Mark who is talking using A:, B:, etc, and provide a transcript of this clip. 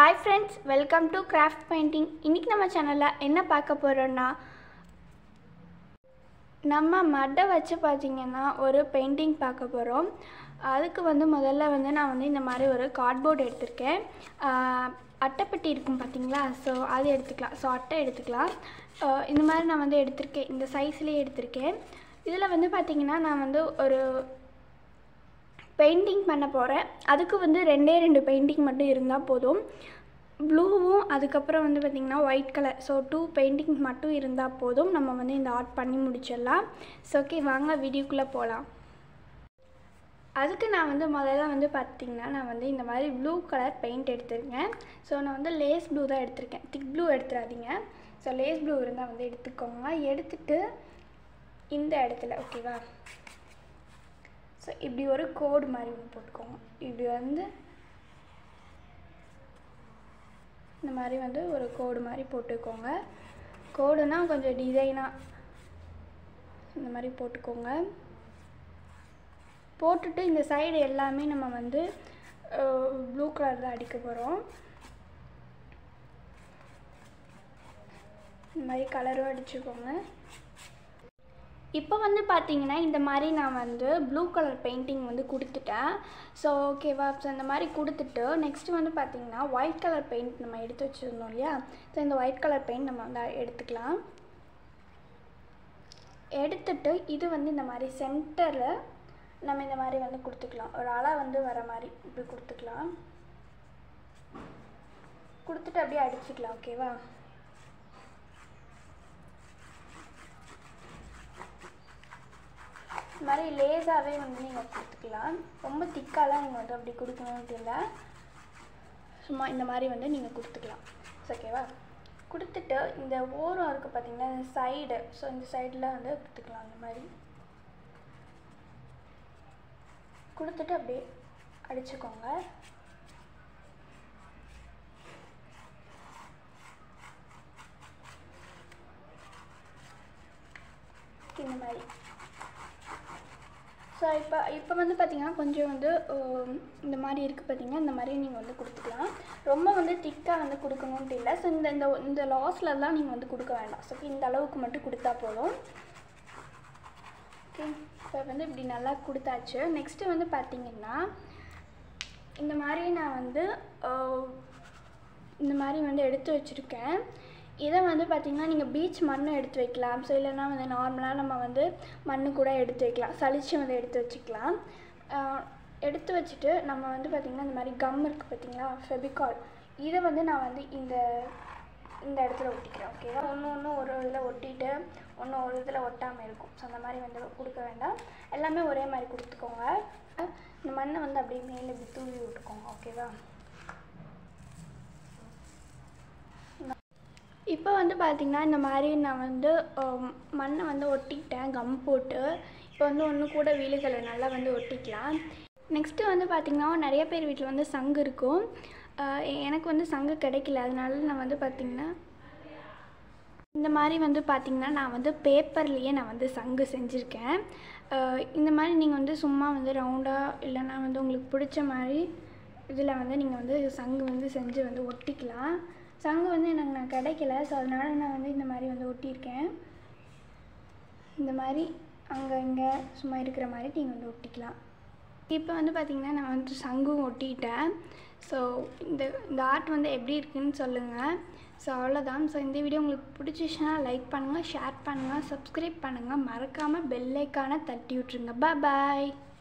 A: hi friends welcome to craft painting இன்றைக்கி நம்ம சேனலில் என்ன பார்க்க போகிறோன்னா நம்ம மட்டை வச்சு பார்த்தீங்கன்னா ஒரு பெயிண்டிங் பார்க்க போகிறோம் அதுக்கு வந்து முதல்ல வந்து நான் வந்து இந்த மாதிரி ஒரு கார்ட்போர்ட் எடுத்திருக்கேன் ஆஹ் அட்டைப்பெட்டி இருக்கும் பார்த்தீங்களா ஸோ அது எடுத்துக்கலாம் ஸோ அட்டை எடுத்துக்கலாம் ஆஹ் இந்த மாதிரி நான் வந்து எடுத்திருக்கேன் இந்த சைஸ்லேயே எடுத்திருக்கேன் இதில் வந்து பார்த்தீங்கன்னா நான் வந்து ஒரு பெயிண்டிங் பண்ண போகிறேன் அதுக்கு வந்து ரெண்டே ரெண்டு பெயிண்டிங் மட்டும் இருந்தால் போதும் ப்ளூவும் அதுக்கப்புறம் வந்து பார்த்திங்கன்னா white colour so two painting மட்டும் இருந்தால் போதும் நம்ம வந்து இந்த ஆர்ட் பண்ணி முடிச்சிடலாம் ஸோ ஓகே வாங்க வீடியோக்குள்ளே போகலாம் அதுக்கு நான் வந்து முதல்ல வந்து பார்த்திங்கன்னா நான் வந்து இந்த மாதிரி ப்ளூ கலர் பெயிண்ட் எடுத்திருக்கேன் ஸோ நான் வந்து லேஸ் ப்ளூ தான் எடுத்திருக்கேன் திக் ப்ளூ எடுத்துடாதீங்க ஸோ லேஸ் ப்ளூ இருந்தால் வந்து எடுத்துக்கோங்க எடுத்துட்டு இந்த இடத்துல ஓகேவா ஸோ இப்படி ஒரு கோடு மாதிரி ஒன்று போட்டுக்கோங்க இப்படி வந்து இந்த மாதிரி வந்து ஒரு கோடு மாதிரி போட்டுக்கோங்க கோடுனா கொஞ்சம் டிசைனாக இந்த மாதிரி போட்டுக்கோங்க போட்டுட்டு இந்த சைடு எல்லாமே நம்ம வந்து ப்ளூ கலர் தான் அடிக்க போகிறோம் இந்த மாதிரி கலரும் அடிச்சுக்கோங்க இப்போ வந்து பார்த்தீங்கன்னா இந்த மாதிரி நான் வந்து ப்ளூ கலர் பெயிண்டிங் வந்து கொடுத்துட்டேன் ஸோ ஓகேவா ஸோ இந்த மாதிரி கொடுத்துட்டு நெக்ஸ்ட்டு வந்து பார்த்தீங்கன்னா ஒயிட் கலர் பெயிண்ட் நம்ம எடுத்து வச்சுருந்தோம் இல்லையா ஸோ இந்த ஒயிட் கலர் பெயிண்ட் நம்ம வந்து எடுத்துக்கலாம் எடுத்துட்டு இது வந்து இந்த மாதிரி சென்டரில் நம்ம இந்த மாதிரி வந்து கொடுத்துக்கலாம் ஒரு அலை வந்து வர மாதிரி இப்படி கொடுத்துக்கலாம் கொடுத்துட்டு அப்படியே அடிச்சுக்கலாம் ஓகேவா இந்த மாதிரி லேஸாகவே வந்து நீங்கள் கொடுத்துக்கலாம் ரொம்ப திக்காலாம் நீங்கள் வந்து அப்படி கொடுக்கணுன்ட்டு இல்லை சும்மா இந்த மாதிரி வந்து நீங்கள் கொடுத்துக்கலாம் ஓகேவா கொடுத்துட்டு இந்த ஓரம் இருக்குது பார்த்தீங்கன்னா இந்த சைடு ஸோ இந்த சைடில் வந்து கொடுத்துக்கலாம் அந்த மாதிரி கொடுத்துட்டு அப்படியே அடிச்சுக்கோங்க இந்த மாதிரி ஸோ இப்போ இப்போ வந்து பார்த்திங்கன்னா கொஞ்சம் வந்து இந்த மாதிரி இருக்குது பார்த்திங்கன்னா இந்த மாதிரி நீங்கள் வந்து கொடுத்துக்கலாம் ரொம்ப வந்து திக்காக வந்து கொடுக்கணுன்ட்டு இல்லை ஸோ இந்த இந்த இந்த லாஸ்லலாம் நீங்கள் வந்து கொடுக்க வேண்டாம் ஸோ இந்த அளவுக்கு மட்டும் கொடுத்தா போதும் ஓகே இப்போ வந்து இப்படி நல்லா கொடுத்தாச்சு நெக்ஸ்ட்டு வந்து பார்த்திங்கன்னா இந்த மாதிரி நான் வந்து இந்த மாதிரி வந்து எடுத்து வச்சுருக்கேன் இதை வந்து பார்த்திங்கன்னா நீங்கள் பீச் மண் எடுத்து வைக்கலாம் ஸோ இல்லைன்னா வந்து நார்மலாக நம்ம வந்து மண் கூட எடுத்து வைக்கலாம் சளிச்சு வந்து எடுத்து வச்சுக்கலாம் எடுத்து வச்சுட்டு நம்ம வந்து பார்த்திங்கன்னா இந்த மாதிரி கம் இருக்குது பார்த்திங்களா ஃபெபிகால் இதை வந்து நான் வந்து இந்த இந்த இடத்துல ஒட்டிக்கிறேன் ஓகேவா ஒன்று ஒன்று ஒரு இதில் ஒட்டிட்டு ஒன்று ஒரு இதில் ஒட்டாமல் இருக்கும் ஸோ அந்த மாதிரி வந்து கொடுக்க வேண்டாம் எல்லாமே ஒரே மாதிரி கொடுத்துக்கோங்க இந்த மண்ணை வந்து அப்படியே மேலே இப்படி தூவி விட்டுக்கோங்க ஓகேவா இப்போ வந்து பார்த்திங்கன்னா இந்த மாதிரி நான் வந்து மண்ணை வந்து ஒட்டிக்கிட்டேன் கம் போட்டு இப்போ வந்து ஒன்று கூட வீடுகளை நல்லா வந்து ஒட்டிக்கலாம் நெக்ஸ்ட்டு வந்து பார்த்திங்கன்னா நிறைய பேர் வீட்டில் வந்து சங்கு இருக்கும் எனக்கு வந்து சங்கு கிடைக்கல அதனால நான் வந்து பார்த்திங்கன்னா இந்த மாதிரி வந்து பார்த்திங்கன்னா நான் வந்து பேப்பர்லேயே நான் வந்து சங்கு செஞ்சுருக்கேன் இந்த மாதிரி நீங்கள் வந்து சும்மா வந்து ரவுண்டாக இல்லைன்னா வந்து உங்களுக்கு பிடிச்ச மாதிரி இதில் வந்து நீங்கள் வந்து சங்கு வந்து செஞ்சு வந்து ஒட்டிக்கலாம் சங்கு வந்து எனக்கு நான் கிடைக்கல ஸோ அதனால் நான் வந்து இந்த மாதிரி வந்து ஒட்டியிருக்கேன் இந்த மாதிரி அங்கே இங்கே சும்மா இருக்கிற மாதிரி நீங்கள் வந்து ஒட்டிக்கலாம் இப்போ வந்து பார்த்திங்கன்னா நான் வந்து சங்கும் ஒட்டிட்டேன் ஸோ இந்த இந்த ஆர்ட் வந்து எப்படி இருக்குன்னு சொல்லுங்கள் ஸோ அவ்வளோதான் ஸோ இந்த வீடியோ உங்களுக்கு பிடிச்சிச்சுன்னா லைக் பண்ணுங்கள் ஷேர் பண்ணுங்கள் சப்ஸ்கிரைப் பண்ணுங்கள் மறக்காமல் பெல்லைக்கான தட்டி விட்ருங்க பாய்